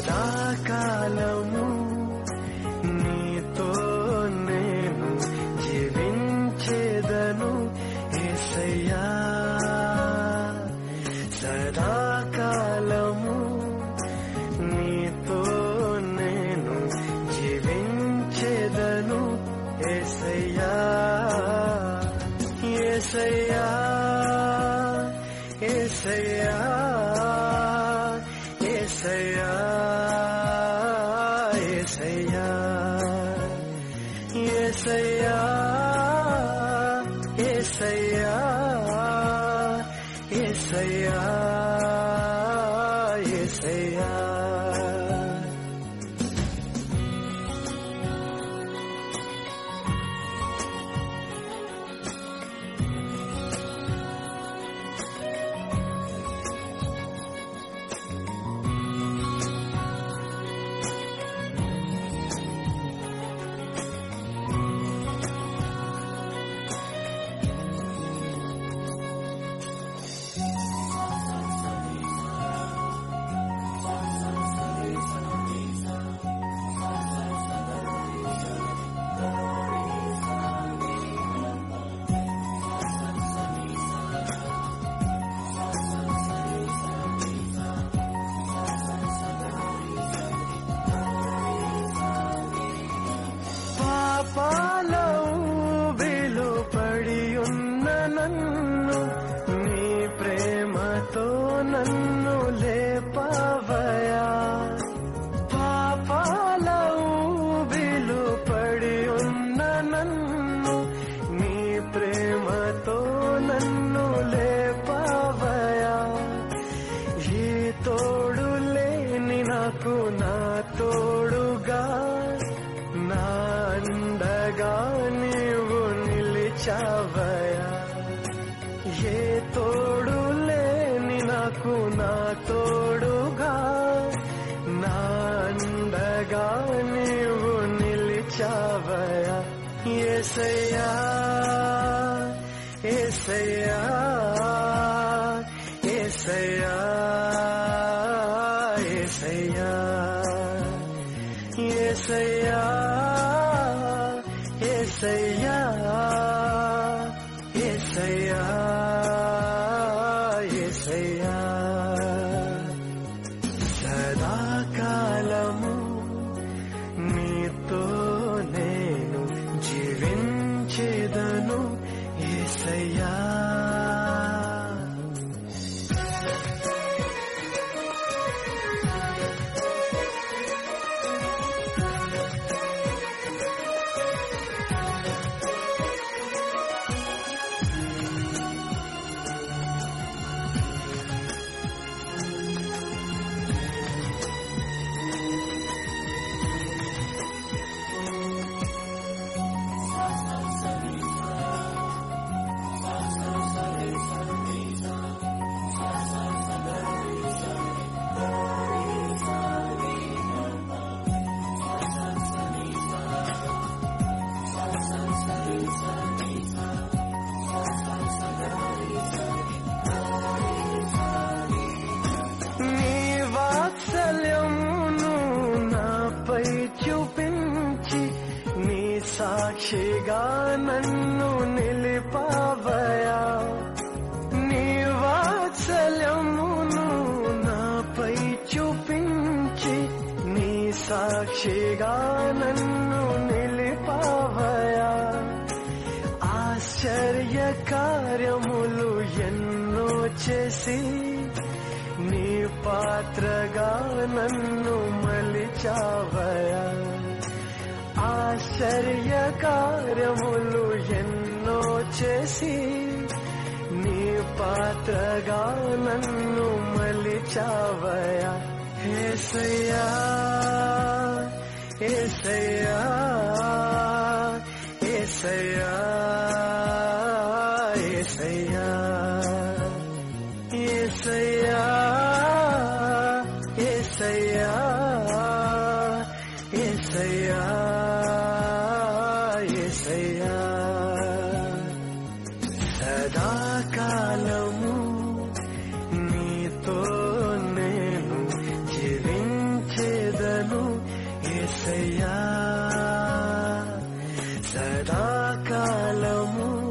సదాకాలము నీతో నేను జీవించేదను ఏసయ్యా సదాకాలము నీతో నేను జీవించేదను ఏసయ్యా ఏసయ్యా ఏసయ్యా ఏసయ్యా ఏసయ్యా ఏసయ్యా ఏసయ్యా ఏసయ్యా ఏసయ్యా పాపాల ఊబిలో పడి ఉన్న నన్ను నీ ప్రేమతో నన్ను లేపవయా పాపాల ఊబిలో పడి ఉన్న నన్ను నీ ప్రేమతో నన్ను లేపవయా ఏ తోడు లేని నాకు నా తోడుగా నా అండగా నీవు నిలిచావయా ఏ తోడు లేని నాకు నా తోడుగా నా అండగా నీవు నిలిచావయా ఏసయ్యా ఏసయ్యా ఏసయ్యా ఏసయ్యా ఏసయ్యా ఏసయ్యా ఏసయ్యా ఏసయ్యా సదాకాలము నీతో నేను జీవించేదను ఏసయ్యా నీ వాత్సల్యమును నాపై చూపించి నీ సాక్షిగా నన్ను నిలిపావయా నీ వాత్సల్యమును నాపై చూపించి నీ సాక్షిగా నన్ను నిలిపావయా ఆశ్చర్య కార్యములు ఎన్నో చేసి నీ పాత్రగా నన్ను మలిచావయా ఆశ్చర్య కార్యములు ఎన్నో చేసి నీ పాత్రగా నన్ను మలిచావయా ఏసయ్యా ఏసయ్యా ఏసయ్యా ఏసయ్యా ఏసయ్యా ఏసయ్యా ఏసయ్యా ఏసయ్యా సదాకాలము నీతో నేను జీవించే సదాకాలము